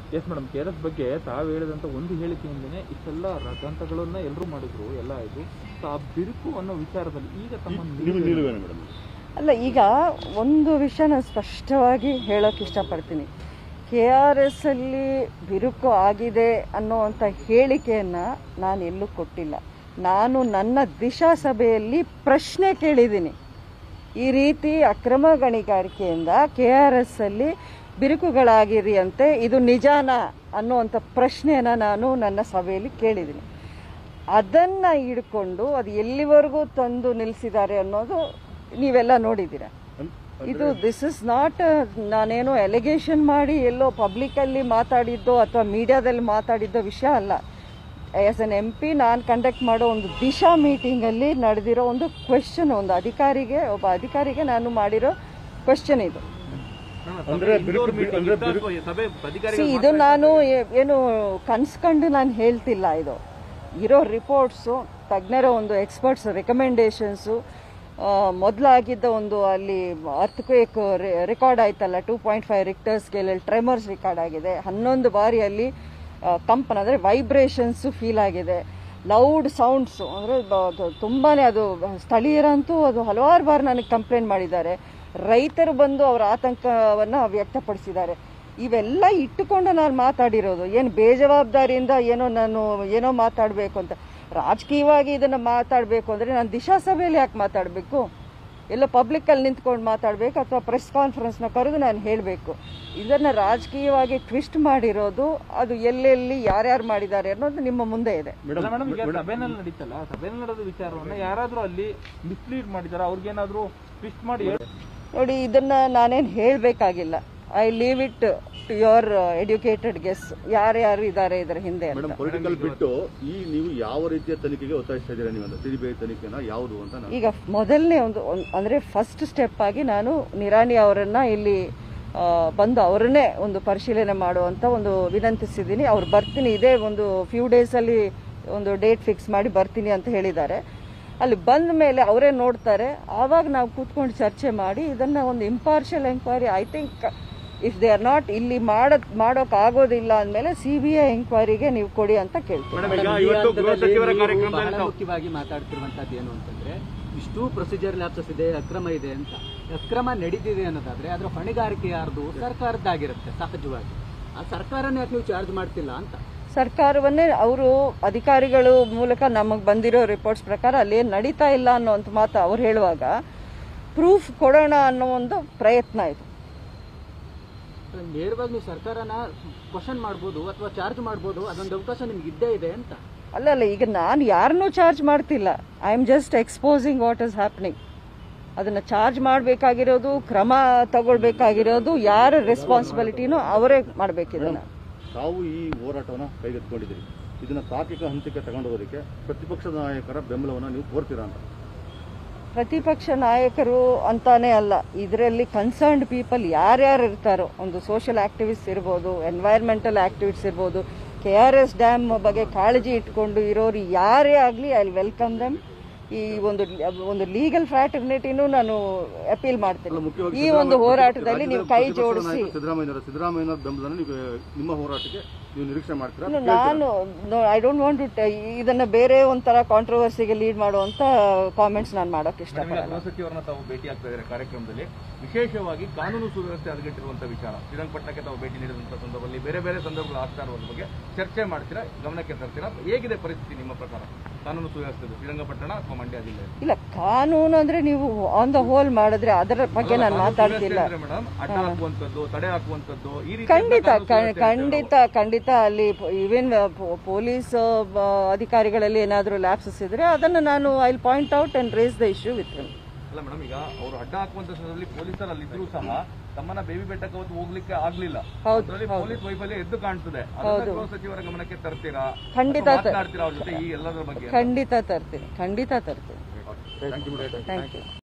S madam K R S ಬಗ್ಗೆ ತಾವು ಹೇಳಿದಂತ ಒಂದು ಹೇಳಿಕೆಯಿಂದನೇ ಇಷ್ಟೆಲ್ಲ ರಥಾಂತಗಳನ್ನ ಎಲ್ಲರೂ ಮಾಡಿದ್ರು ಎಲ್ಲ ಆಯ್ತು ಸೊ ಆ ಬಿರುಕು ಅನ್ನೋ ವಿಚಾರದಲ್ಲಿ ಈಗ ತಮ್ಮ ನಿಮ್ಮ ನಿಲುವೇನು ಮೇಡಮ್ ಅಲ್ಲ ಈಗ ಒಂದು ವಿಷಯ ನಾನು ಸ್ಪಷ್ಟವಾಗಿ ಹೇಳೋಕೆ ಇಷ್ಟಪಡ್ತೀನಿ ಕೆ ಆರ್ ಎಸ್ ಅಲ್ಲಿ ಬಿರುಕು ಆಗಿದೆ ಅನ್ನೋವಂಥ ಹೇಳಿಕೆಯನ್ನು ನಾನು ಎಲ್ಲೂ ಕೊಟ್ಟಿಲ್ಲ ನಾನು ನನ್ನ ದಿಶಾ ಸಭೆಯಲ್ಲಿ ಪ್ರಶ್ನೆ ಕೇಳಿದ್ದೀನಿ ಈ ರೀತಿ ಅಕ್ರಮ ಗಣಿಗಾರಿಕೆಯಿಂದ ಕೆ ಆರ್ ಎಸ್ ಅಲ್ಲಿ ಬಿರುಕುಗಳಾಗಿದೆಯಂತೆ ಇದು ನಿಜಾನ ಅನ್ನುವಂಥ ಪ್ರಶ್ನೆಯನ್ನು ನಾನು ನನ್ನ ಸಭೆಯಲ್ಲಿ ಕೇಳಿದ್ದೀನಿ ಅದನ್ನು ಹಿಡ್ಕೊಂಡು ಅದು ಎಲ್ಲಿವರೆಗೂ ತಂದು ನಿಲ್ಲಿಸಿದ್ದಾರೆ ಅನ್ನೋದು ನೀವೆಲ್ಲ ನೋಡಿದ್ದೀರ ಇದು ದಿಸ್ ಇಸ್ ನಾಟ್ ನಾನೇನೋ ಎಲಿಗೇಷನ್ ಮಾಡಿ ಎಲ್ಲೋ ಪಬ್ಲಿಕಲ್ಲಿ ಮಾತಾಡಿದ್ದೋ ಅಥವಾ ಮೀಡಿಯಾದಲ್ಲಿ ಮಾತಾಡಿದ್ದೋ ವಿಷಯ ಅಲ್ಲ ಆಸ್ ಎನ್ ಎಂ ಪಿ ನಾನು ಕಂಡಕ್ಟ್ ಮಾಡೋ ಒಂದು ದಿಶಾ ಮೀಟಿಂಗಲ್ಲಿ ನಡೆದಿರೋ ಒಂದು ಕ್ವೆಶನ್ ಒಂದು ಅಧಿಕಾರಿಗೆ ಒಬ್ಬ ಅಧಿಕಾರಿಗೆ ನಾನು ಮಾಡಿರೋ ಕ್ವೆಶನ್ ಇದು ಅಂದ್ರೆ ಬಿರುಕು ಅಂದ್ರೆ ಬಿರುಕು ಸಭೆ ಅಧಿಕಾರಿ See, ಇದು ನಾನು ಏ- ಏನು ಕನ್ಸ್ಕೊಂಡು ನಾನು ಹೇಳ್ತಿಲ್ಲ ಇದು ಇರೋ ರಿಪೋರ್ಟ್ಸು ತಜ್ಞರ ಒಂದು ಎಕ್ಸ್ಪರ್ಟ್ಸ್ ರೆಕಮೆಂಡೇಶನ್ಸು ಮೊದಲಾಗಿದ್ದ ಒಂದು ಅಲ್ಲಿ ಅರ್ಥಕ್ವೇಕ್ ರೆಕಾರ್ಡ್ ಆಯ್ತಲ್ಲ ಟೂ ಪಾಯಿಂಟ್ ಫೈವ್ ರಿಕ್ಟರ್ ಸ್ಕೇಲಲ್ಲಿ ಟ್ರೆಮರ್ಸ್ ರೆಕಾರ್ಡ್ ಆಗಿದೆ ಹನ್ನೊಂದು ಬಾರಿ ಅಲ್ಲಿ ಆ, ಕಂಪನ ಅಂದರೆ ವೈಬ್ರೇಷನ್ಸು ಫೀಲ್ ಆಗಿದೆ ಲೌಡ್ ಸೌಂಡ್ಸು ಅಂದರೆ ತುಂಬಾ ಅದು ಸ್ಥಳೀಯರಂತೂ ಅದು ಹಲವಾರು ಬಾರಿ ನನಗೆ ಕಂಪ್ಲೇಂಟ್ ಮಾಡಿದ್ದಾರೆ ರೈತರು ಬಂದು ಅವರ ಆತಂಕವನ್ನು ವ್ಯಕ್ತಪಡಿಸಿದ್ದಾರೆ ಇವೆಲ್ಲ ಇಟ್ಟುಕೊಂಡು ನಾನು ಮಾತಾಡಿರೋದು ಏನು ಬೇಜವಾಬ್ದಾರಿಯಿಂದ ಏನೋ ನಾನು ಏನೋ ಮಾತಾಡಬೇಕು ಅಂತ ರಾಜಕೀಯವಾಗಿ ಇದನ್ನು ಮಾತಾಡಬೇಕು ಅಂದರೆ ನಾನು ದಿಶಾ ಸಭೆಯಲ್ಲಿ ಯಾಕೆ ಮಾತಾಡಬೇಕು ಎಲ್ಲ ಪಬ್ಲಿಕ್ಕಲ್ಲಿ ನಿಂತ್ಕೊಂಡು ಮಾತಾಡಬೇಕು ಅಥವಾ ಪ್ರೆಸ್ ಕಾನ್ಫರೆನ್ಸ್ನ ಕರೆದು ನಾನು ಹೇಳಬೇಕು ಇದನ್ನು ರಾಜಕೀಯವಾಗಿ ಟ್ವಿಸ್ಟ್ ಮಾಡಿರೋದು ಅದು ಎಲ್ಲೆಲ್ಲಿ ಯಾರ್ಯಾರು ಮಾಡಿದ್ದಾರೆ ಅನ್ನೋದು ನಿಮ್ಮ ಮುಂದೆ ಇದೆ ಅಲ್ಲ ಮೇಡಮ್ ಈಗ ಸಭೆನಲ್ಲಿ ನಡೀತಲ್ಲ ಸಭೆನಲ್ಲಿ ನಡೆದ ವಿಚಾರವನ್ನ ಯಾರಾದ್ರೂ ಅಲ್ಲಿ ಮಿಸ್ಲೀಡ್ ಮಾಡಿದಾರ ಅವ್ರಿಗೇನಾದ್ರೂ ಟ್ವಿಸ್ಟ್ ಮಾಡಿ ಹೇಳ್- ನೋಡಿ ಇದನ್ನ ನಾನೇನು ಹೇಳಬೇಕಾಗಿಲ್ಲ I leave it to your educated guess ಯಾರ್ಯಾರು ಇದ್ದಾರೆ ಇದರ ಹಿಂದೆ ಅಂತ ಮೇಡಮ್ ಪೊಲಿಟಿಕಲ್ ಬಿಟ್ಟು ಈ ನೀವು ಯಾವ ರೀತಿಯ ತನಿಖೆಗೆ ಒತ್ತಾಯಿಸ್ತಾ ಇದ್ದೀರಾ ನೀವು ಅಂತ ಸಿಬಿಐ ತನಿಖೆನ ಯಾವುದು ಅಂತ ನಾನು ಈಗ ಮೊದಲನೇ ಒಂದು ಒಂದ್- ಅಂದ್ರೆ ಫಸ್ಟ್ ಸ್ಟೆಪ್ ಆಗಿ ನಾನು ನಿರಾಣಿ ಅವರನ್ನ ಇಲ್ಲಿ ಆ, ಬಂದು ಅವರನ್ನೇ ಒಂದು ಪರಿಶೀಲನೆ ಮಾಡುವಂತ ಒಂದು ವಿನಂತಿಸಿದ್ದೀನಿ ಅವ್ರು ಬರ್ತೀನಿ ಇದೇ ಒಂದು ಫ್ಯೂ ಡೇಸಲ್ಲಿ ಒಂದು ಡೇಟ್ ಫಿಕ್ಸ್ ಮಾಡಿ ಬರ್ತೀನಿ ಅಂತ ಹೇಳಿದ್ದಾರೆ ಅಲ್ಲಿ ಬಂದ ಮೇಲೆ ಅವರೇ ನೋಡ್ತಾರೆ ಆವಾಗ ನಾವು ಕೂತ್ಕೊಂಡು ಚರ್ಚೆ ಮಾಡಿ ಇದನ್ನ ಒಂದು impartial enquiry I think if they are not ಇಲ್ಲಿ ಮಾಡೋದ್ ಮಾಡೋಕ್ ಆಗೋದಿಲ್ಲ ಅಂದಮೇಲೆ ಸಿ ಬಿ ಐ ಎಂಕ್ವೈರಿಗೆ ನೀವು ಕೊಡಿ ಅಂತ ಕೇಳ್ತೀನಿ ಮೇಡಮ್, ಈಗ ಮೇಡಮ್, ಈ ಇವತ್ತು ಗೃಹ ಹಂತದಲ್ಲಿ ಸಚಿವರ ನೀವು ಕಾರ್ಯಕ್ರಮದಲ್ಲಿ ಬಹಳ ತಾವು- ಮುಖ್ಯವಾಗಿ ಮಾತಾಡ್ತಿರುವಂತದ್ದು ಏನು ಅಂತಂದ್ರೆ ಇಷ್ಟು ಪ್ರೊಸೀಜರ್ ಲ್ಯಾಪ್ಸಸ್ ಇದೆ ಅಕ್ರಮ ಇದೆ ಅಂತ ಅಕ್ರಮ ನಡೀತಿದೆ ಅನ್ನೋದಾದ್ರೆ ಅದರ ಹೊಣೆಗಾರಿಕೆ ಯಾರ್ದು ಸರ್ಕಾರದ್ದಾಗಿರುತ್ತೆ ಸಹಜವಾಗಿ ಆ ಸರ್ಕಾರನೇ ಯಾಕೆ ನೀವು ಚಾರ್ಜ್ ಮಾಡ್ತಿಲ್ಲ ಅಂತ ಸರ್ಕಾರವನ್ನೇ ಅವರು ಅಧಿಕಾರಿಗಳು ಮೂಲಕ ನಮಗೆ ಬಂದಿರೋ ರಿಪೋರ್ಟ್ಸ್ ಪ್ರಕಾರ ಅಲ್ಲೇನು ನಡೀತಾ ಇಲ್ಲ ಅನ್ನೋಂಥ ಮಾತು ಅವ್ರು ಹೇಳುವಾಗ ಪ್ರೂಫ್ ಕೊಡೋಣ ಅನ್ನೋ ಒಂದು ಪ್ರಯತ್ನ ಇದು ನೇರವಾಗಿ ನೀವು ಸರ್ಕಾರನ ಕ್ವಶನ್ ಮಾಡ್ಬೋದು ಅಥವಾ ಚಾರ್ಜ್ ಮಾಡ್ಬೋದು ಅದೊಂದು ಅವಕಾಶ ನಿಮ್ಗೆ ಇದ್ದೇ ಇದೆ ಅಂತ ಅಲ್ಲ ಅಲ್ಲ ಈಗ ನಾನು ಯಾರನ್ನೂ ಚಾರ್ಜ್ ಮಾಡ್ತಿಲ್ಲ I am just exposing what is happening ಅದನ್ನು ಚಾರ್ಜ್ ಮಾಡಬೇಕಾಗಿರೋದು ಕ್ರಮ ತಗೊಳ್ಬೇಕಾಗಿರೋದು ಯಾರ ರೆಸ್ಪಾನ್ಸಿಬಿಲಿಟಿನೋ ಅವರೇ ಮಾಡಬೇಕಿದನ್ನು ತಾವು ಈ ಹೋರಾಟವನ್ನು ಕೈಗೆತ್ತಿಕೊಂಡಿದ್ದೀರಿ ಇದನ್ನ ತಾರ್ಕಿಕ ಹಂತಕ್ಕೆ ತಗೊಂಡೋಗೋದಕ್ಕೆ ಪ್ರತಿಪಕ್ಷದ ನಾಯಕರ ಬೆಂಬಲವನ್ನು ನೀವು ಕೋರ್ತೀರಾ ಅಂತ ಪ್ರತಿಪಕ್ಷ ನಾಯಕರು ಅಂತಾನೆ ಅಲ್ಲ ಇದರಲ್ಲಿ ಕನ್ಸರ್ನ್ಡ್ ಪೀಪಲ್ ಯಾರ್ಯಾರು ಇರ್ತಾರೋ ಒಂದು ಸೋಷಿಯಲ್ ಆಕ್ಟಿವಿಸ್ಟ್ ಇರ್ಬೋದು ಎನ್ವೈರ್ಮೆಂಟಲ್ ಆಕ್ಟಿವಿಸ್ಟ್ ಇರ್ಬೋದು ಕೆ ಆರ್ ಎಸ್ ಡ್ಯಾಮ್ ಬಗ್ಗೆ ಕಾಳಜಿ ಇಟ್ಕೊಂಡು ಇರೋರು ಯಾರೇ ಆಗಲಿ ಐ ವೆಲ್ಕಮ್ ದಮ್ ಈ ಒಂದು ಒಂದು ಲೀಗಲ್ ಫ್ರಾಟರ್ನಿಟಿನೂ ನಾನು ಅಪೀಲ್ ಮಾಡ್ತೇನೆ ಮುಖ್ಯವಾಗಿ ಈ ಒಂದು ಹೋರಾಟದಲ್ಲಿ ನೀವು ಕೈ ಪ್ರತಿಪಕ್ಷದ ಜೋಡಿಸಿ ನಾಯಕ ಸಿದ್ದರಾಮಯ್ಯನವರ ಸಿದ್ದರಾಮಯ್ಯನವರ ಬೆಂಬಲವನ್ನು ನೀವು ನಿಮ್ಮ ಹೋರಾಟಕ್ಕೆ ನೀವು ನಿರೀಕ್ಷೆ ಮಾಡ್ತೀರಾ ಇನ್ನು ನಾನು ಐ ಡೋಂಟ್ ವಾಂಟ್ ಟು ಇದನ್ನ ಬೇರೆ ಒಂಥರ ಕಾಂಟ್ರವರ್ಸಿಗೆ ಲೀಡ್ ಮಾಡುವಂತ ಕಾಮೆಂಟ್ಸ್ ನಾನು ಮಾಡೋಕೆ ಮೇಡಮ್, ಈಗ ಇಷ್ಟಪಡಲ್ಲ ಗೃಹ ಸಚಿವರನ್ನ ತಾವು ಭೇಟಿ ಆಗ್ತಾ ಇದ್ದಾರೆ ಕಾರ್ಯಕ್ರಮದಲ್ಲಿ ವಿಶೇಷವಾಗಿ ಕಾನೂನು ಸುವ್ಯವಸ್ಥೆ ಹದಗೆಟ್ಟಿರುವಂತಹ ವಿಚಾರ ಶ್ರೀರಂಗಪಟ್ಟಣಕ್ಕೆ ತಾವು ಭೇಟಿ ನೀಡಿದಂತಹ ಸಂದರ್ಭದಲ್ಲಿ ಬೇರೆ ಬೇರೆ ಸಂದರ್ಭಗಳು ಆಗ್ತಾ ಇರುವುದ್ರ ಬಗ್ಗೆ ಚರ್ಚೆ ಮಾಡ್ತೀರಾ ಗಮನಕ್ಕೆ ತರ್ತೀರಾ ಹೇಗಿದೆ ಪರಿಸ್ಥಿತಿ ನಿಮ್ಮ ಪ್ರಕಾರ ಕಾನೂನು ಸುವ್ಯವಸ್ಥೆ ಶ್ರೀರಂಗಪಟ್ಟಣ ಅಥವಾ ಮಂಡ್ಯ ಜಿಲ್ಲೆ ಇಲ್ಲ ಕಾನೂನು ಅಂದ್ರೆ ನೀವು ಆನ್ ದ ಹೋಲ್ ಮಾಡಿದ್ರೆ ಅದರ ಬಗ್ಗೆ ನಾನು ಮಾತಾಡ್ತಿಲ್ಲ ಮೇಡಮ್ ಅಡ್ಡ ಹಾಕುವಂತದ್ದು ತಡೆ ಹಾಕುವಂತದ್ದು ಈ ರೀತಿ ಖಂಡಿತ ಕ- ಖಂಡಿತ ಖಂಡಿತ ಅಲ್ಲಿ ಈವನ್ ಪೊಲೀಸ್ ಅಧಿಕಾರಿಗಳಲ್ಲಿ ಏನಾದರೂ ಲ್ಯಾಪ್ಸಸ್ ಇದ್ರೆ ಅದನ್ನು ನಾನು I point out and raise the issue with him ಅಲ್ಲ ಮೇಡಮ್ ಈಗ ಅವರು ಅಡ್ಡ ಹಾಕುವಂತ ಸಂದರ್ಭದಲ್ಲಿ ಪೊಲೀಸರು ಅಲ್ಲಿದ್ರು ಸಹ ತಮ್ಮನ್ನ ಬೇಬಿ ಬೆಟ್ಟಕ್ಕೆ ಅವತ್ತು ಹೋಗ್ಲಿಕ್ಕೆ ಆಗ್ಲಿಲ್ಲ ಹೌದು, ಅದರಲ್ಲಿ ಪೊಲೀಸ್ ವೈಫಲ್ಯ ಎದ್ದು ಕಾಣ್ತದೆ ಅದನ್ನ ಗೃಹ ಸಚಿವರ ಗಮನಕ್ಕೆ ತರ್ತೀರಾ ಖಂಡಿತ ಅಥವಾ ಮಾತನಾಡ್ತೀರಾ ಅವ್ರ ಜೊತೆ ಈ ಎಲ್ಲದರ ಬಗ್ಗೆ ಖಂಡಿತ ತರ್ತೀನಿ ಖಂಡಿತ ತರ್ತೀನಿ ಥ್ಯಾಂಕ್ ಯು ಥ್ಯಾಂಕ್ ಯು